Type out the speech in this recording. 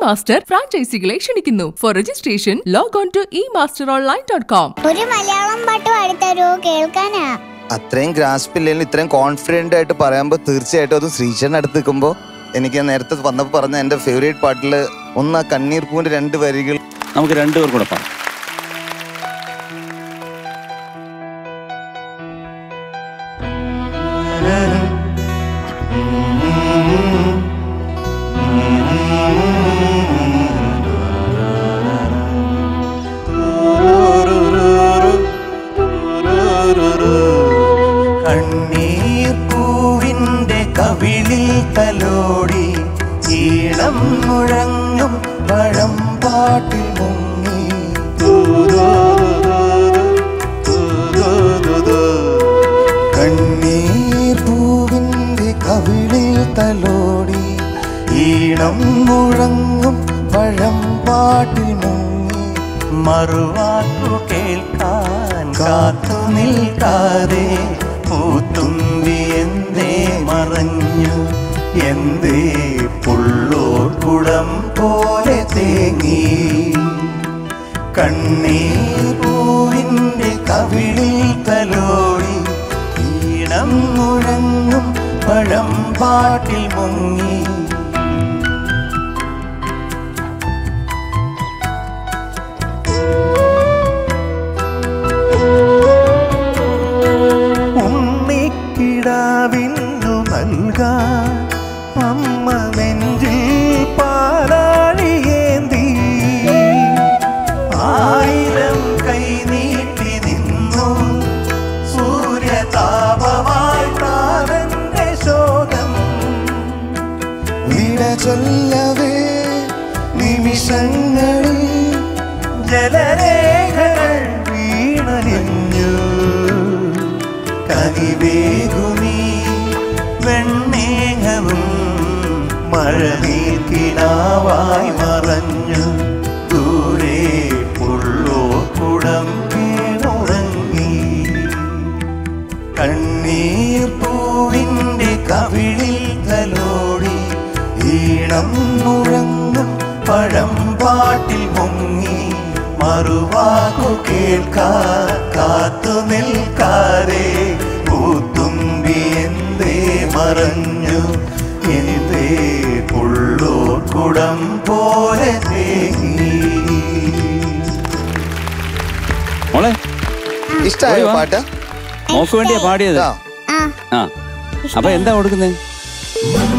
Master ഫ്രാഞ്ചൈസികളെ ക്ഷണിക്കുന്നു for registration log on to e master online dot com ഒരു മലയാളം പാട്ട് പാടിത്തരുമോ കേൾക്കാനാ അത്രയും ഗ്രാസ്പ് ഇല്ലെങ്കിൽ ഇത്രയും കോൺഫിഡന്റ് ആയിട്ട് പറയുമ്പോൾ തീർച്ചയായിട്ടും അത് ശ്രീചേട്ടൻ അടുത്ത് നിൽക്കുമ്പോൾ എനിക്ക് നേരത്തെ വന്നപ്പോൾ പറഞ്ഞ എൻ്റെ ഫേവറേറ്റ് പാട്ടിൽ ഒന്ന് ആ കണ്ണീർ പൂവിൻ്റെ രണ്ട് വരികൾ നമുക്ക് രണ്ടുപേർ കൂടെ പാടാം കണ്ണീർ പൂവിന്റെ കവിളിൽ തലോടി ഈണം മുഴങ്ങും പഴം പാട്ടിൽ മുങ്ങി കണ്ണീർ പൂവിന്റെ കവിളിൽ തലോടി ഈണം മുഴങ്ങും പഴം പാട്ടിൽ മുങ്ങി മറുവാക്കു കേൾക്കാൻ കാത്തു നിൽക്കാതെ പൂത്തുമ്പി എന്തേ മറഞ്ഞു എന്തേ പുള്ളോർക്കുടം പോലെ തേങ്ങി കണ്ണീർ പൂവിന്റെ കവിളിൽ തലോടി ഈണം മുഴങ്ങും പഴം പാട്ടിൽ മുങ്ങി ഉണ്ണിക്കിടാവിന്നു നൽകാൻ അമ്മ നെഞ്ചിൽ പാലാഴിയേന്തി ആയിരം കൈ നീട്ടി നിന്നു സൂര്യതാപമായി പ്രാണന്റെ ശോകം വിട ചൊല്ലവേ നിമിഷങ്ങളിൽ ജലരേഖകൾ വീണലിഞ്ഞു കനിവേകുമീ വെണ്ണേങ്ങവും മഴനീർക്കിനാവായി മറഞ്ഞു ദൂരെ പുള്ളോ കുടം വീണുറങ്ങി കണ്ണീർ പൂവിന്റെ കവിളിൽ തലോടി ഈണം മുഴങ്ങും പഴം പാട്ടിൽ മുങ്ങി മറുവാക്കു കേൾക്കാ കാത്തു നിൽക്കാതെ പൂത്തുമ്പി എന്തേ മറഞ്ഞു എന്തേ പുള്ളോർ കുടം പോലെ തേങ്ങി മോളെ ഇഷ്ടമായോ ഓടി വാ. പാട്ട് മോക്ക് വേണ്ടിയാ പാടിയത് ആ ആ ആ അപ്പൊ എന്താ കൊടുക്കുന്നേ ഇഷ്ടമായി.